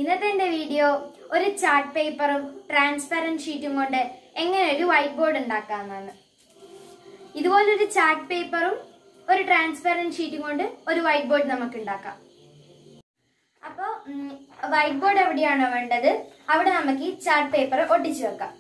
ഇന്നത്തെ എന്റെ വീഡിയോ ഒരു ചാർട്ട് പേപ്പറും ട്രാൻസ്പെറന്റ് ഷീറ്റും കൊണ്ട് എങ്ങനെ ഒരു വൈറ്റ് ബോർഡ് ഉണ്ടാക്കാമെന്നാണ് ഇതുപോലൊരു ചാർട്ട് പേപ്പറും ഒരു ട്രാൻസ്പെറന്റ് ഷീറ്റും കൊണ്ട് ഒരു വൈറ്റ് ബോർഡ് നമുക്ക് ഉണ്ടാക്കാം അപ്പോൾ വൈറ്റ് ബോർഡ് എവിടെയാണോ വേണ്ടത് അവിടെ നമുക്ക് ഈ ചാർട്ട് പേപ്പർ ഒട്ടിച്ചു വെക്കാം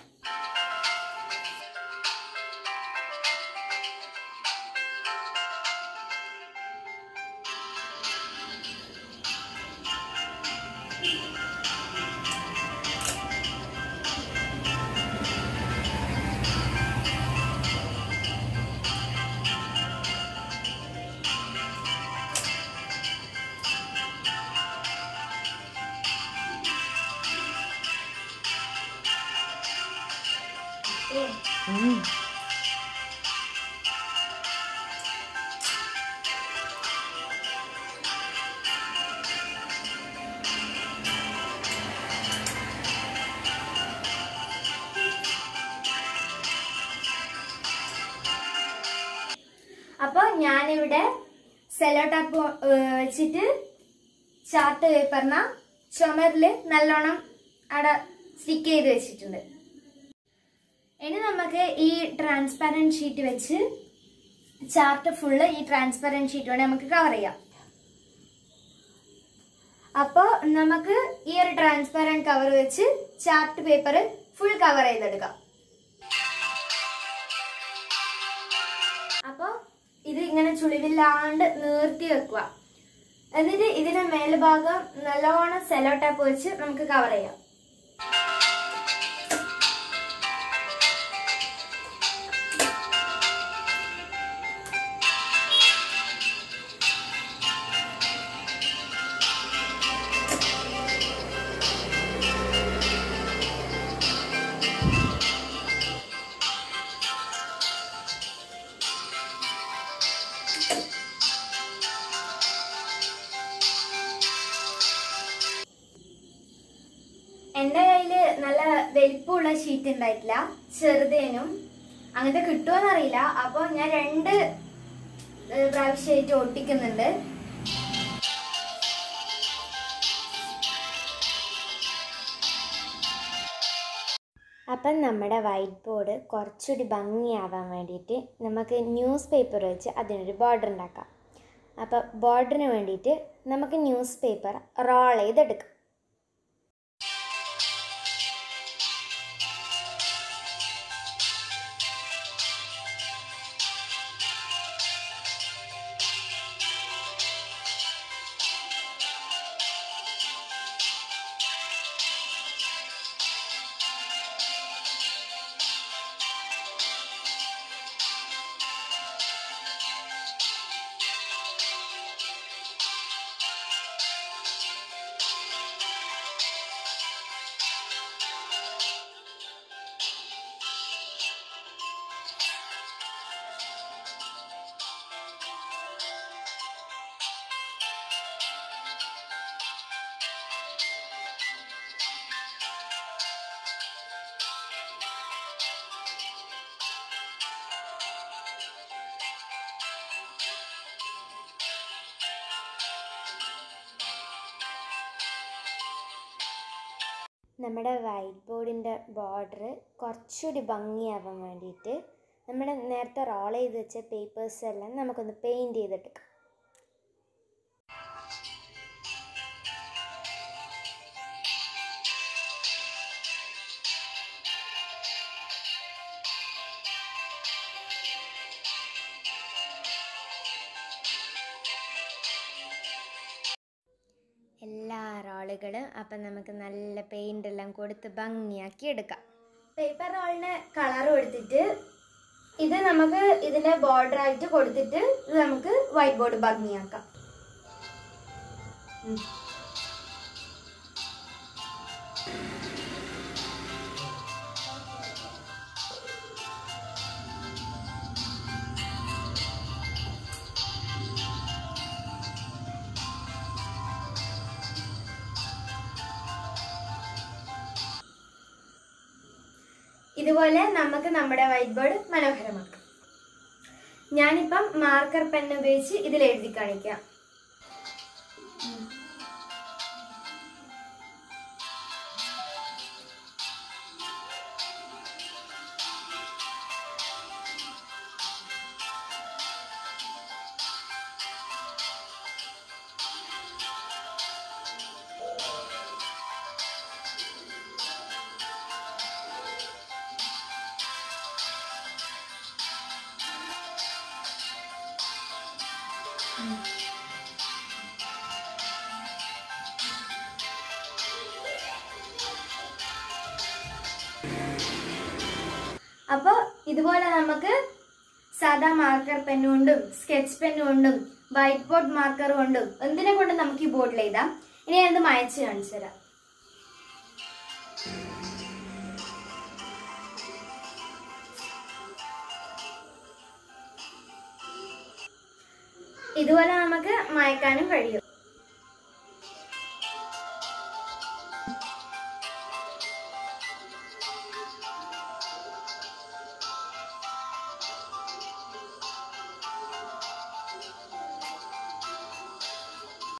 അപ്പോൾ ഞാനിവിടെ സെലോ ടാപ്പ് വെച്ചിട്ട് ചാർട്ട് പേപ്പറിന ചുമരിൽ നല്ലോണം അവിടെ സ്റ്റിക്ക് ചെയ്ത് വെച്ചിട്ടുണ്ട് ഇനി നമുക്ക് ഈ ട്രാൻസ്പെറൻറ്റ് ഷീറ്റ് വെച്ച് ചാർട്ട് ഫുള്ള് ഈ ട്രാൻസ്പെറൻറ്റ് ഷീറ്റ് കൊണ്ട് നമുക്ക് കവർ ചെയ്യാം അപ്പോൾ നമുക്ക് ഈ ഒരു ട്രാൻസ്പെറൻറ്റ് കവർ വെച്ച് ചാർട്ട് പേപ്പർ ഫുൾ കവർ ചെയ്തെടുക്കാം അപ്പോൾ ഇത് ഇങ്ങനെ ചുളിവില്ലാണ്ട് നീർത്തി വെക്കുക എന്നിട്ട് ഇതിന്റെ മേൽഭാഗം നല്ലോണം സെലോ ടാപ്പ് വെച്ച് നമുക്ക് കവർ ചെയ്യാം എന്റെ കയ്യില് നല്ല വലിപ്പമുള്ള ഷീറ്റ് ഉണ്ടായിട്ടില്ല ചെറുതേനും അങ്ങനത്തെ കിട്ടുമോന്ന് അറിയില്ല അപ്പൊ ഞാൻ രണ്ട് ഏഹ്, പ്രാവശ്യമായിട്ട് ഒട്ടിക്കുന്നുണ്ട് അപ്പം നമ്മുടെ വൈറ്റ് ബോർഡ് കുറച്ചുകൂടി ഭംഗിയാവാൻ വേണ്ടിയിട്ട് നമുക്ക് ന്യൂസ് പേപ്പർ വെച്ച് അതിനൊരു ബോർഡർ ഉണ്ടാക്കാം അപ്പോൾ ബോർഡറിന് വേണ്ടിയിട്ട് നമുക്ക് ന്യൂസ് പേപ്പർ റോൾ ചെയ്തെടുക്കാം നമ്മുടെ വൈറ്റ് ബോർഡിൻ്റെ ബോർഡർ കുറച്ചുകൂടി ഭംഗിയാവാൻ വേണ്ടിയിട്ട് നമ്മുടെ നേരത്തെ റോൾ ചെയ്ത് വെച്ച പേപ്പേഴ്സ് എല്ലാം നമുക്കൊന്ന് പെയിൻറ് ചെയ്തെടുക്കാം എല്ലാ റോളുകളും അപ്പം നമുക്ക് നല്ല പെയിൻ്റ് എല്ലാം കൊടുത്ത് ഭംഗിയാക്കി എടുക്കാം പേപ്പർ റോളിന് കളർ കൊടുത്തിട്ട് ഇത് നമുക്ക് ഇതിന്റെ ബോർഡർ ആയിട്ട് കൊടുത്തിട്ട് ഇത് നമുക്ക് വൈറ്റ് ബോർഡ് ഭംഗിയാക്കാം ഉം. ഇതുപോലെ നമുക്ക് നമ്മുടെ വൈറ്റ് ബോർഡ് മനോഹരമാക്കാം ഞാനിപ്പം മാർക്കർ പെൻ ഉപയോഗിച്ച് ഇതിൽ എഴുതി കാണിക്കാം അപ്പോൾ ഇതുപോലെ നമുക്ക് സാധാ മാർക്കർ പെൻ കൊണ്ടും സ്കെച്ച് പെൻ കൊണ്ടും വൈറ്റ് ബോർഡ് മാർക്കർ കൊണ്ടും എന്തിനെ കൊണ്ടും നമുക്ക് ഈ ബോർഡിൽ എഴുതാം ഇനി ഞാനത് മായച്ച് കാണിച്ചു തരാം ഇതുപോലെ നമുക്ക് മായ്ക്കാനും കഴിയും